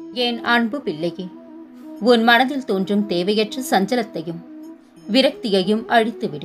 என் அன்பு பிள்ளையே உன் மனதில் தோன்றும் தேவையற்ற சஞ்சலத்தையும் விரக்தியையும் அழித்துவிடு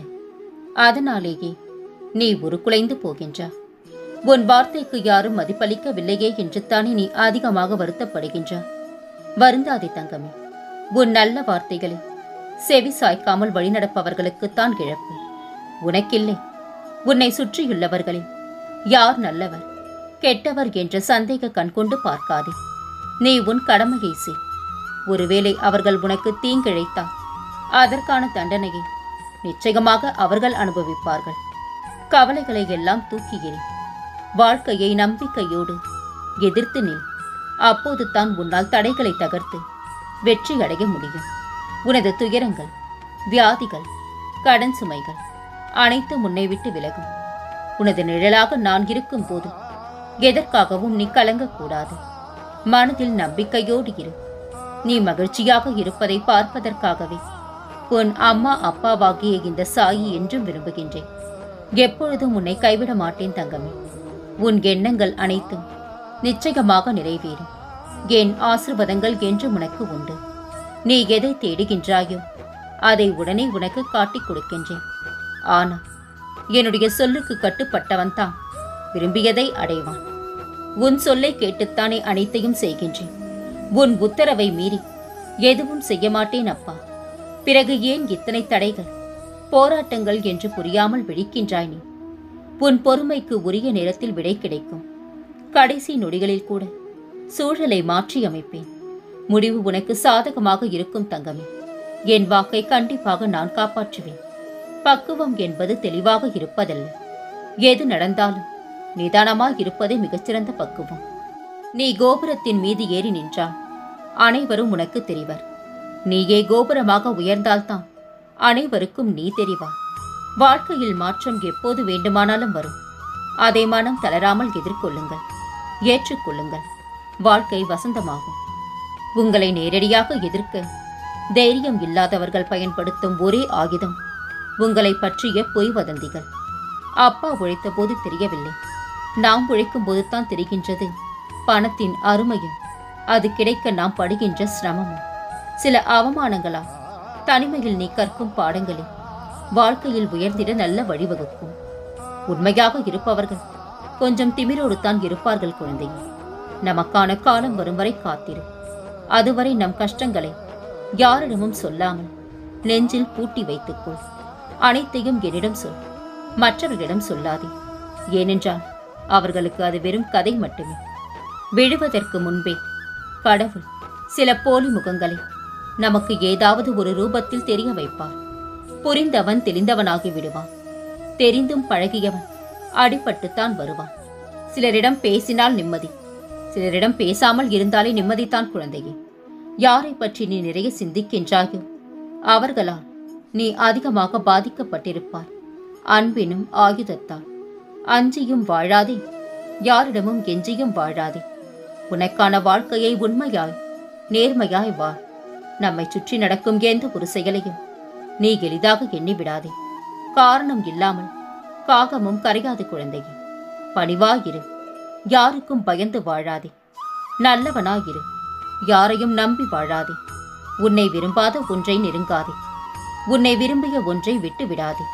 அதனாலேயே நீ உருக்குலைந்து போகின்றா உன் வார்த்தைக்கு யாரும் மதிப்பளிக்கவில்லையே என்று தானே நீ அதிகமாக வருத்தப்படுகின்றா வருந்தாதே தங்கமே உன் நல்ல வார்த்தைகளை செவி சாய்க்காமல் வழிநடப்பவர்களுக்குத்தான் இழப்பு உனக்கில்லை உன்னை சுற்றியுள்ளவர்களில் யார் நல்லவர் கெட்டவர் என்ற சந்தேக கண்கொண்டு பார்க்காதே நீ உன் கடமையை செய் ஒருவேளை அவர்கள் உனக்கு தீங்கிழைத்தால் அதற்கான தண்டனையை நிச்சயமாக அவர்கள் அனுபவிப்பார்கள் கவலைகளை எல்லாம் தூக்கி எறி வாழ்க்கையை நம்பிக்கையோடு எதிர்த்து நில் அப்போது தான் உன்னால் தடைகளை தகர்த்து வெற்றி அடைய முடியும் உனது துயரங்கள் வியாதிகள் கடன் சுமைகள் அனைத்தும் உன்னை விட்டு விலகும் உனது நிழலாக நான் இருக்கும் போது எதற்காகவும் நீ கலங்கக்கூடாது மனதில் நம்பிக்கையோடு இரு நீ மகிழ்ச்சியாக இருப்பதை பார்ப்பதற்காகவே உன் அம்மா அப்பாவாகிய இந்த சாயி என்றும் விரும்புகின்றேன் எப்பொழுதும் உன்னை கைவிட மாட்டேன் தங்கமே உன் எண்ணங்கள் அனைத்தும் நிச்சயமாக நிறைவேறும் என் ஆசிர்வாதங்கள் என்றும் உனக்கு உண்டு நீ எதை தேடுகின்றாயோ அதை உடனே உனக்கு காட்டிக் கொடுக்கின்றேன் ஆனால் என்னுடைய சொல்லுக்கு கட்டுப்பட்டவன் தான் விரும்பியதை அடைவான் உன் சொல்லை கேட்டுத்தானே அனைத்தையும் செய்கின்றேன் உன் உத்தரவை மீறி எதுவும் செய்ய மாட்டேன் அப்பா பிறகு ஏன் இத்தனை தடைகள் போராட்டங்கள் என்று புரியாமல் விழிக்கின்றாய் நீ உன் பொறுமைக்கு உரிய நேரத்தில் விடை கிடைக்கும் கடைசி நொடிகளில் கூட சூழலை மாற்றி அமைப்பேன் முடிவு உனக்கு சாதகமாக இருக்கும் தங்கமே என் வாக்கை கண்டிப்பாக நான் காப்பாற்றுவேன் பக்குவம் என்பது தெளிவாக இருப்பதல்ல எது நடந்தாலும் நிதானமாய் இருப்பதே மிகச்சிறந்த பக்குவம் நீ கோபுரத்தின் மீது ஏறி நின்றால் அனைவரும் உனக்கு தெரிவர் நீயே கோபுரமாக உயர்ந்தால்தான் அனைவருக்கும் நீ தெரிவாய் வாழ்க்கையில் மாற்றம் எப்போது வேண்டுமானாலும் வரும் அதை மனம் தளராமல் எதிர்கொள்ளுங்கள் ஏற்றுக்கொள்ளுங்கள் வாழ்க்கை வசந்தமாகும் உங்களை நேரடியாக எதிர்க்க தைரியம் இல்லாதவர்கள் பயன்படுத்தும் ஒரே ஆயுதம் உங்களை பற்றிய பொய் வதந்திகள் அப்பா உழைத்த போது தெரியவில்லை நாம் உழைக்கும் போதுதான் தெரிகின்றது பணத்தின் அருமையும் அது கிடைக்க நாம் படுகின்ற சிரமமும் சில அவமானங்களால் தனிமையில் நீ கற்கும் பாடங்களில் வாழ்க்கையில் உயர்ந்திட நல்ல வழிவகுக்கும் உண்மையாக இருப்பவர்கள் கொஞ்சம் திமிரோடு தான் இருப்பார்கள் குழந்தையே நமக்கான காலம் வரும் வரை காத்திரு அதுவரை நம் கஷ்டங்களை யாரிடமும் சொல்லாமல் நெஞ்சில் பூட்டி வைத்துக்கொள் அனைத்தையும் என்னிடம் சொல் மற்றவர்களிடம் சொல்லாதே ஏனென்றால் அவர்களுக்கு அது வெறும் கதை மட்டுமே விழுவதற்கு முன்பே கடவுள் சில போலி முகங்களை நமக்கு ஏதாவது ஒரு ரூபத்தில் தெரிய வைப்பார் புரிந்தவன் தெளிந்தவனாகி விடுவான் தெரிந்தும் பழகியவன் அடிபட்டுத்தான் வருவான் சிலரிடம் பேசினால் நிம்மதி சிலரிடம் பேசாமல் இருந்தாலே நிம்மதிதான் குழந்தையே யாரை பற்றி நீ நிறைய சிந்திக்கின்றாயோ அவர்களால் நீ அதிகமாக பாதிக்கப்பட்டிருப்பாய் அன்பினும் ஆயுதத்தால் அஞ்சியும் வாழாதே யாரிடமும் எஞ்சியும் வாழாதே உனக்கான வாழ்க்கையை உண்மையாய் நேர்மையாய் வாழ் நம்மை சுற்றி நடக்கும் எந்த ஒரு செயலையும் நீ எளிதாக எண்ணி விடாதே காரணம் இல்லாமல் காகமும் கரையாது குழந்தையே பணிவாயிரு யாருக்கும் பயந்து வாழாதே நல்லவனாயிரு யாரையும் நம்பி வாழாதே உன்னை விரும்பாத ஒன்றை நெருங்காதே உன்னை விரும்பிய ஒன்றை விட்டு விடாதே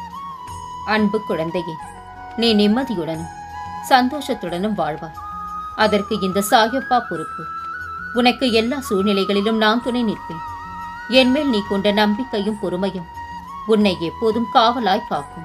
அன்பு குழந்தையே நீ நிம்மதியுடனும் சந்தோஷத்துடனும் வாழ்வாய் அதற்கு இந்த சாயப்பா பொறுப்பு உனக்கு எல்லா சூழ்நிலைகளிலும் நான் துணை நிற்பேன் என்மேல் நீ கொண்ட நம்பிக்கையும் பொறுமையும் உன்னை எப்போதும் காவலாய் காக்கும்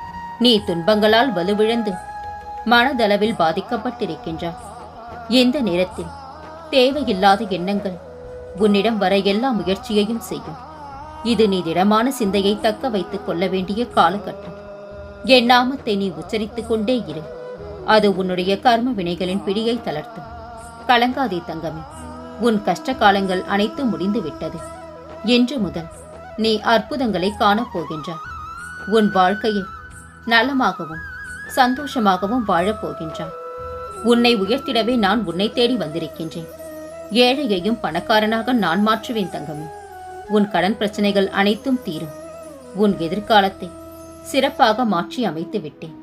நீ துன்பங்களால் வலுவிழந்து மனதளவில் பாதிக்கப்பட்டிருக்கின்றாய் இந்த நேரத்தில் தேவையில்லாத எண்ணங்கள் உன்னிடம் வர எல்லா முயற்சியையும் செய்யும் இது நீ திடமான சிந்தையை தக்க வைத்துக் கொள்ள வேண்டிய காலகட்டம் என் நாமத்தை நீ உச்சரித்துக் கொண்டே இரு அது உன்னுடைய கர்ம வினைகளின் பிடியை தளர்த்தும் கலங்காதே தங்கமே உன் கஷ்ட காலங்கள் அனைத்தும் முடிந்து விட்டது இன்று முதல் நீ அற்புதங்களை காணப் போகின்றாய் உன் வாழ்க்கையை நலமாகவும் சந்தோஷமாகவும் வாழப் போகின்றாய் உன்னை உயர்த்திடவே நான் உன்னை தேடி வந்திருக்கின்றேன் ஏழையையும் பணக்காரனாக நான் மாற்றுவேன் தங்கமே உன் கடன் பிரச்சனைகள் அனைத்தும் தீரும் உன் எதிர்காலத்தை சிறப்பாக மாற்றி அமைத்து விட்டேன்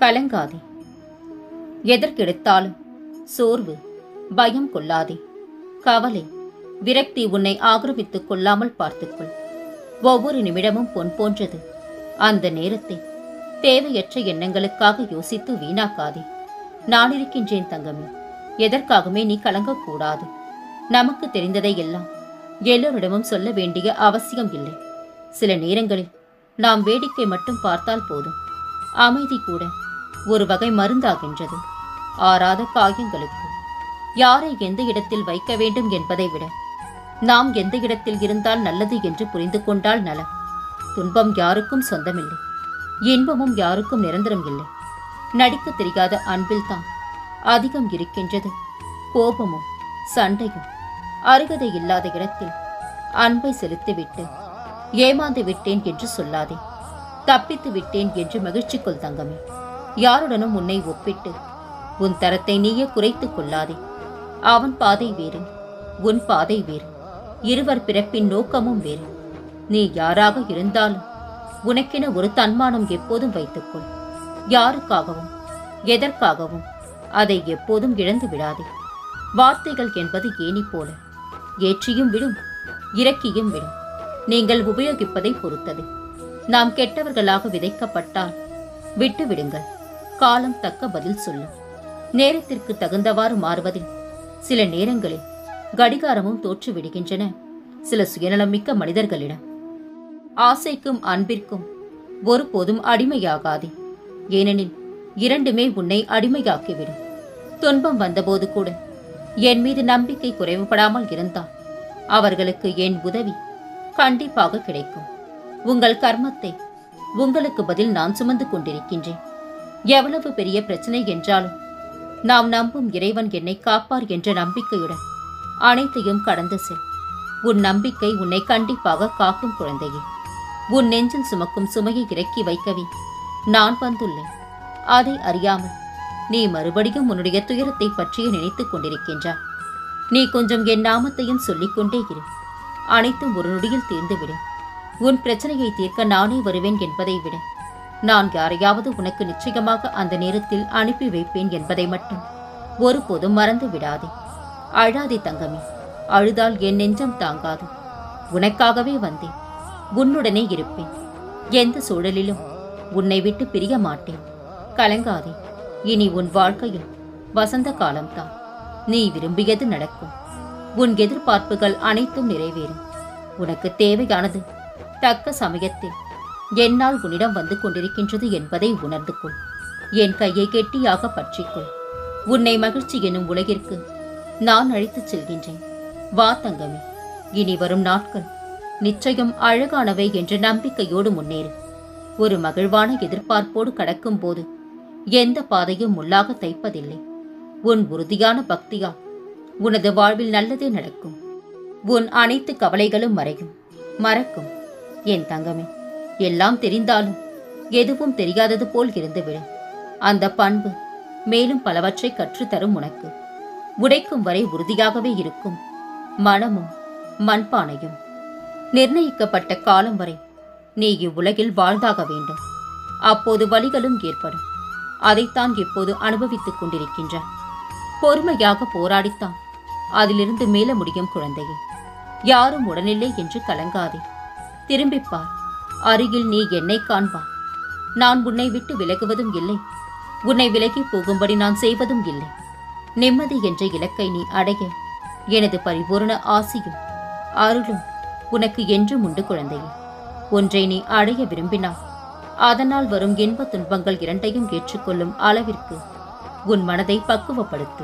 கலங்காதே எதற்கெடுத்தாலும் சோர்வு பயம் கொள்ளாதே கவலை விரக்தி உன்னை ஆக்கிரமித்துக் கொள்ளாமல் பார்த்துக்கொள் ஒவ்வொரு நிமிடமும் பொன் போன்றது அந்த நேரத்தை தேவையற்ற எண்ணங்களுக்காக யோசித்து வீணாக்காதே நான் இருக்கின்றேன் தங்கமே எதற்காகவே நீ கலங்கக்கூடாது நமக்கு தெரிந்ததை எல்லாம் எல்லோரிடமும் சொல்ல வேண்டிய அவசியம் இல்லை சில நேரங்களில் நாம் வேடிக்கை மட்டும் பார்த்தால் போதும் அமைதி கூட ஒரு வகை மருந்தாகின்றது ஆறாத காயங்களுக்கு யாரை எந்த இடத்தில் வைக்க வேண்டும் என்பதை விட நாம் எந்த இடத்தில் இருந்தால் நல்லது என்று புரிந்து கொண்டால் நலம் துன்பம் யாருக்கும் சொந்தமில்லை இன்பமும் யாருக்கும் நிரந்தரம் இல்லை நடிக்க தெரியாத அன்பில்தான் அதிகம் இருக்கின்றது கோபமும் சண்டையும் அருகதை இல்லாத இடத்தில் அன்பை செலுத்திவிட்டு ஏமாந்து விட்டேன் என்று சொல்லாதே தப்பித்து விட்டேன் என்று மகிழ்ச்சி கொள் தங்கமே யாருடனும் உன்னை ஒப்பிட்டு உன் தரத்தை நீயே குறைத்துக் கொள்ளாதே அவன் பாதை வேறு உன் பாதை வேறு இருவர் பிறப்பின் நோக்கமும் வேறு நீ யாராக இருந்தாலும் உனக்கென ஒரு தன்மானம் எப்போதும் வைத்துக்கொள் யாருக்காகவும் எதற்காகவும் அதை எப்போதும் இழந்து விடாதே வார்த்தைகள் என்பது ஏணி போல ஏற்றியும் விடும் இறக்கியும் விடும் நீங்கள் உபயோகிப்பதை பொறுத்தது நாம் கெட்டவர்களாக விதைக்கப்பட்டால் விட்டு விடுங்கள் காலம் தக்க பதில் சொல்லும் நேரத்திற்கு தகுந்தவாறு மாறுவதில் சில நேரங்களில் கடிகாரமும் தோற்று விடுகின்றன சில சுயநலமிக்க மனிதர்களிடம் ஆசைக்கும் அன்பிற்கும் ஒருபோதும் அடிமையாகாதே ஏனெனில் இரண்டுமே உன்னை அடிமையாக்கிவிடும் துன்பம் வந்தபோது கூட என் மீது நம்பிக்கை குறைவுபடாமல் இருந்தால் அவர்களுக்கு என் உதவி கண்டிப்பாக கிடைக்கும் உங்கள் கர்மத்தை உங்களுக்கு பதில் நான் சுமந்து கொண்டிருக்கின்றேன் எவ்வளவு பெரிய பிரச்சனை என்றாலும் நாம் நம்பும் இறைவன் என்னை காப்பார் என்ற நம்பிக்கையுடன் அனைத்தையும் கடந்து செல் உன் நம்பிக்கை உன்னை கண்டிப்பாக காக்கும் குழந்தையே உன் நெஞ்சில் சுமக்கும் சுமையை இறக்கி வைக்கவே நான் வந்துள்ளேன் அதை அறியாமல் நீ மறுபடியும் உன்னுடைய துயரத்தை பற்றியே நினைத்துக் கொண்டிருக்கின்றாய் நீ கொஞ்சம் என் நாமத்தையும் சொல்லிக்கொண்டே இரு அனைத்தும் ஒரு நொடியில் தீர்ந்துவிடும் உன் பிரச்சனையை தீர்க்க நானே வருவேன் என்பதை விட நான் யாரையாவது உனக்கு நிச்சயமாக அந்த நேரத்தில் அனுப்பி வைப்பேன் என்பதை மட்டும் ஒருபோதும் மறந்து விடாதே அழாதே தங்கமே அழுதால் என் நெஞ்சம் தாங்காது உனக்காகவே வந்தேன் உன்னுடனே இருப்பேன் எந்த சூழலிலும் உன்னை விட்டு பிரிய மாட்டேன் கலங்காதே இனி உன் வாழ்க்கையில் வசந்த காலம்தான் நீ விரும்பியது நடக்கும் உன் எதிர்பார்ப்புகள் அனைத்தும் நிறைவேறும் உனக்கு தேவையானது தக்க சமயத்தில் என்னால் உன்னிடம் வந்து கொண்டிருக்கின்றது என்பதை உணர்ந்து கொள் என் கையை கெட்டியாக பற்றிக்கொள் உன்னை மகிழ்ச்சி எனும் உலகிற்கு நான் அழைத்துச் செல்கின்றேன் வா தங்கமே இனி வரும் நாட்கள் நிச்சயம் அழகானவை என்ற நம்பிக்கையோடு முன்னேறு ஒரு மகிழ்வான எதிர்பார்ப்போடு கடக்கும் போது எந்த பாதையும் முள்ளாக தைப்பதில்லை உன் உறுதியான பக்தியால் உனது வாழ்வில் நல்லதே நடக்கும் உன் அனைத்து கவலைகளும் மறையும் மறக்கும் என் தங்கமே எல்லாம் தெரிந்தாலும் எதுவும் தெரியாதது போல் இருந்துவிடு அந்த பண்பு மேலும் பலவற்றை கற்றுத்தரும் உனக்கு உடைக்கும் வரை உறுதியாகவே இருக்கும் மனமும் மண்பானையும் நிர்ணயிக்கப்பட்ட காலம் வரை நீ இவ்வுலகில் வாழ்ந்தாக வேண்டும் அப்போது வலிகளும் ஏற்படும் அதைத்தான் இப்போது அனுபவித்துக் கொண்டிருக்கின்றார் பொறுமையாக போராடித்தான் அதிலிருந்து மேல முடியும் குழந்தையே யாரும் உடனில்லை என்று கலங்காதே திரும்பிப் பார் அருகில் நீ என்னை காண்பார் நான் உன்னை விட்டு விலகுவதும் இல்லை உன்னை விலகி போகும்படி நான் செய்வதும் இல்லை நிம்மதி என்ற இலக்கை நீ அடைய எனது பரிபூரண ஆசியும் அருளும் உனக்கு என்றும் உண்டு குழந்தையே ஒன்றை நீ அடைய விரும்பினால் அதனால் வரும் இன்ப துன்பங்கள் இரண்டையும் ஏற்றுக்கொள்ளும் அளவிற்கு உன் மனதை பக்குவப்படுத்து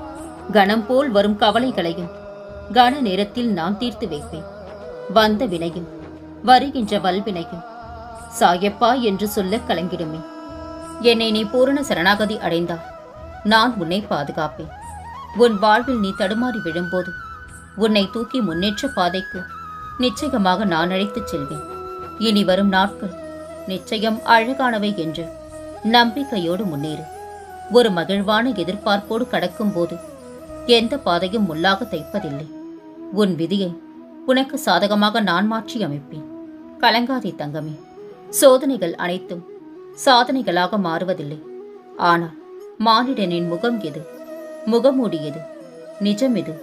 கணம் போல் வரும் கவலைகளையும் கன நேரத்தில் நான் தீர்த்து வைப்பேன் வந்த வினையும் வருகின்ற வல்வினையும் சாயப்பா என்று சொல்ல கலங்கிடுமே என்னை நீ பூரண சரணாகதி அடைந்தால் நான் உன்னை பாதுகாப்பேன் உன் வாழ்வில் நீ தடுமாறி விழும்போது உன்னை தூக்கி முன்னேற்ற பாதைக்கு நிச்சயமாக நான் அழைத்துச் செல்வேன் இனி வரும் நாட்கள் நிச்சயம் அழகானவை என்று நம்பிக்கையோடு முன்னேறு ஒரு மகிழ்வான எதிர்பார்ப்போடு கடக்கும்போது எந்த பாதையும் முள்ளாக தைப்பதில்லை உன் விதியை உனக்கு சாதகமாக நான் மாற்றி அமைப்பேன் கலங்காதே தங்கமே சோதனைகள் அனைத்தும் சாதனைகளாக மாறுவதில்லை ஆனால் மானிடனின் முகம் எது முகமூடி எது நிஜம் எது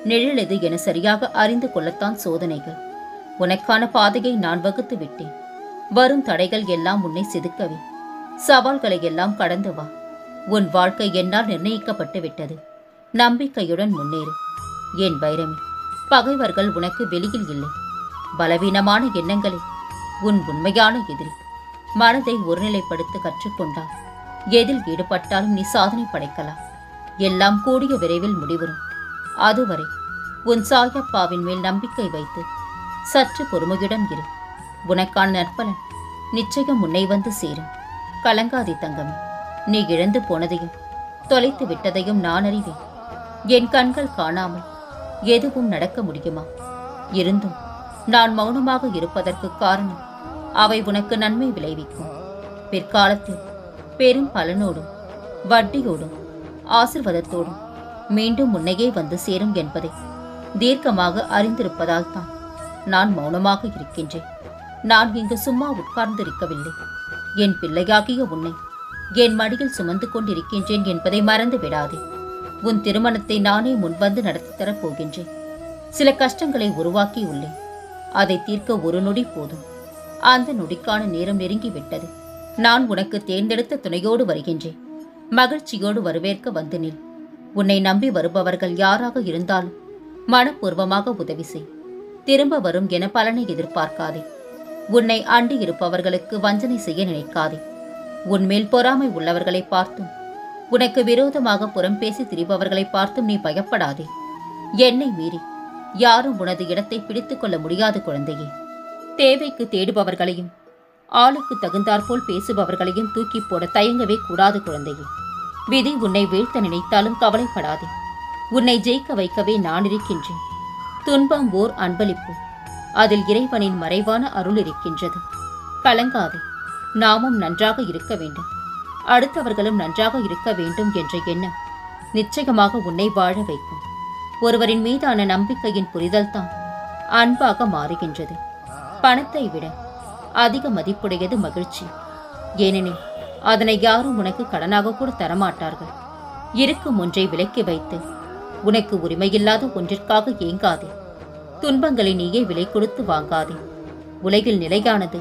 நிழலெது என சரியாக அறிந்து கொள்ளத்தான் சோதனைகள் உனக்கான பாதையை நான் வகுத்து விட்டேன் வரும் தடைகள் எல்லாம் உன்னை செதுக்கவே சவால்களை எல்லாம் கடந்து வா உன் வாழ்க்கை என்னால் நிர்ணயிக்கப்பட்டு விட்டது நம்பிக்கையுடன் முன்னேறு என் வைரமி பகைவர்கள் உனக்கு வெளியில் இல்லை பலவீனமான எண்ணங்களே உன் உண்மையான எதிரி மனதை ஒருநிலைப்படுத்த கற்றுக்கொண்டால் எதில் ஈடுபட்டாலும் நீ சாதனை படைக்கலாம் எல்லாம் கூடிய விரைவில் முடிவரும் அதுவரை உன் சாயப்பாவின் மேல் நம்பிக்கை வைத்து சற்று பொறுமையுடன் இரு உனக்கான நற்பலன் நிச்சயம் உன்னை வந்து சேரும் கலங்காதே தங்கமே நீ இழந்து போனதையும் தொலைத்து விட்டதையும் நான் அறிவேன் என் கண்கள் காணாமல் எதுவும் நடக்க முடியுமா இருந்தும் நான் மௌனமாக இருப்பதற்கு காரணம் அவை உனக்கு நன்மை விளைவிக்கும் பிற்காலத்தில் பெரும் பலனோடும் வட்டியோடும் ஆசிர்வாதத்தோடும் மீண்டும் உன்னையே வந்து சேரும் என்பதை தீர்க்கமாக அறிந்திருப்பதால் தான் நான் மௌனமாக இருக்கின்றேன் நான் இங்கு சும்மா உட்கார்ந்திருக்கவில்லை என் பிள்ளையாகிய உன்னை என் மடியில் சுமந்து கொண்டிருக்கின்றேன் என்பதை மறந்து விடாதே உன் திருமணத்தை நானே முன்வந்து நடத்தி தரப் போகின்றேன் சில கஷ்டங்களை உருவாக்கி உள்ளேன் அதை தீர்க்க ஒரு நொடி போதும் அந்த நொடிக்கான நேரம் நெருங்கிவிட்டது நான் உனக்கு தேர்ந்தெடுத்த துணையோடு வருகின்றேன் மகிழ்ச்சியோடு வரவேற்க வந்து நில் உன்னை நம்பி வருபவர்கள் யாராக இருந்தாலும் மனப்பூர்வமாக உதவி செய் திரும்ப வரும் என பலனை எதிர்பார்க்காதே உன்னை அண்டி இருப்பவர்களுக்கு வஞ்சனை செய்ய நினைக்காதே உன்மேல் பொறாமை உள்ளவர்களை பார்த்தும் உனக்கு விரோதமாக புறம் பேசி திரிபவர்களை பார்த்தும் நீ பயப்படாதே என்னை மீறி யாரும் உனது இடத்தை பிடித்துக் கொள்ள முடியாது குழந்தையே தேவைக்கு தேடுபவர்களையும் ஆளுக்கு தகுந்தாற்போல் பேசுபவர்களையும் தூக்கி போட தயங்கவே கூடாது குழந்தையே விதி உன்னை வீழ்த்த நினைத்தாலும் கவலைப்படாதே உன்னை ஜெயிக்க வைக்கவே நான் இருக்கின்றேன் துன்பம் ஓர் அன்பளிப்பு அதில் இறைவனின் மறைவான அருள் இருக்கின்றது கலங்காதே நாமும் நன்றாக இருக்க வேண்டும் அடுத்தவர்களும் நன்றாக இருக்க வேண்டும் என்ற எண்ணம் நிச்சயமாக உன்னை வாழ வைக்கும் ஒருவரின் மீதான நம்பிக்கையின் புரிதல்தான் அன்பாக மாறுகின்றது பணத்தை விட அதிக மதிப்புடையது மகிழ்ச்சி ஏனெனில் அதனை யாரும் உனக்கு கடனாக கூட தரமாட்டார்கள் இருக்கும் ஒன்றை விலக்கி வைத்து உனக்கு உரிமையில்லாத ஒன்றிற்காக ஏங்காதே துன்பங்களை நீயே விலை கொடுத்து வாங்காதே உலகில் நிலையானது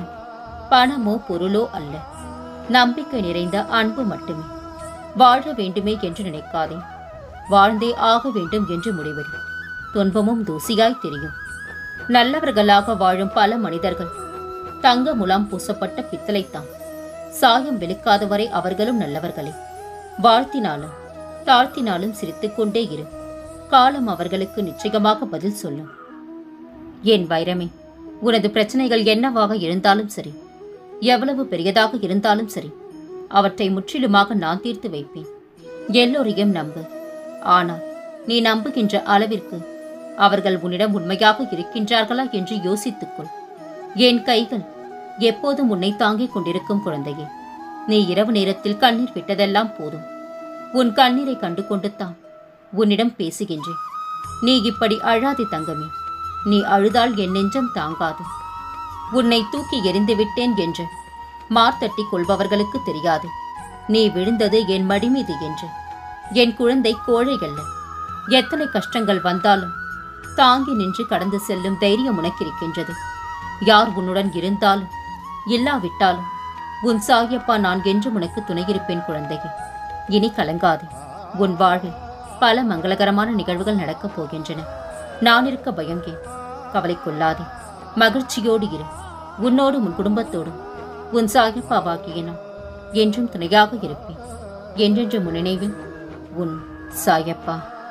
பணமோ பொருளோ அல்ல நம்பிக்கை நிறைந்த அன்பு மட்டுமே வாழ வேண்டுமே என்று நினைக்காதே வாழ்ந்தே ஆக வேண்டும் என்று முடிவெடு துன்பமும் தூசியாய் தெரியும் நல்லவர்களாக வாழும் பல மனிதர்கள் தங்க முலாம் பூசப்பட்ட பித்தளைத்தான் சாயம் வெளுக்காதவரை அவர்களும் நல்லவர்களே வாழ்த்தினாலும் தாழ்த்தினாலும் சிரித்துக்கொண்டே இரு காலம் அவர்களுக்கு நிச்சயமாக பதில் சொல்லும் என் வைரமே உனது பிரச்சனைகள் என்னவாக இருந்தாலும் சரி எவ்வளவு பெரியதாக இருந்தாலும் சரி அவற்றை முற்றிலுமாக நான் தீர்த்து வைப்பேன் எல்லோரையும் நம்பு ஆனால் நீ நம்புகின்ற அளவிற்கு அவர்கள் உன்னிடம் உண்மையாக இருக்கின்றார்களா என்று யோசித்துக்கொள் என் கைகள் எப்போதும் உன்னை தாங்கிக் கொண்டிருக்கும் குழந்தையே நீ இரவு நேரத்தில் கண்ணீர் விட்டதெல்லாம் போதும் உன் கண்ணீரை கண்டு கொண்டு தான் உன்னிடம் பேசுகின்றேன் நீ இப்படி அழாதே தங்கமே நீ அழுதால் என் நெஞ்சம் தாங்காது உன்னை தூக்கி எறிந்து விட்டேன் என்று மார்த்தட்டி கொள்பவர்களுக்கு தெரியாது நீ விழுந்தது என் மடி மீது என்று என் குழந்தை கோழை அல்ல எத்தனை கஷ்டங்கள் வந்தாலும் தாங்கி நின்று கடந்து செல்லும் தைரியம் உனக்கிருக்கின்றது யார் உன்னுடன் இருந்தாலும் இல்லாவிட்டாலும் உன் சாயப்பா நான் என்று உனக்கு துணையிருப்பேன் குழந்தையே இனி கலங்காதே உன் வாழ்வில் பல மங்களகரமான நிகழ்வுகள் நடக்கப் போகின்றன நான் இருக்க பயம் ஏன் கவலை கொள்ளாதே மகிழ்ச்சியோடு இரு உன்னோடு உன் குடும்பத்தோடும் உன் சாயப்பாவாகிய நான் என்றும் துணையாக இருப்பேன் என்றென்று முன்னினைவில் உன் சாயப்பா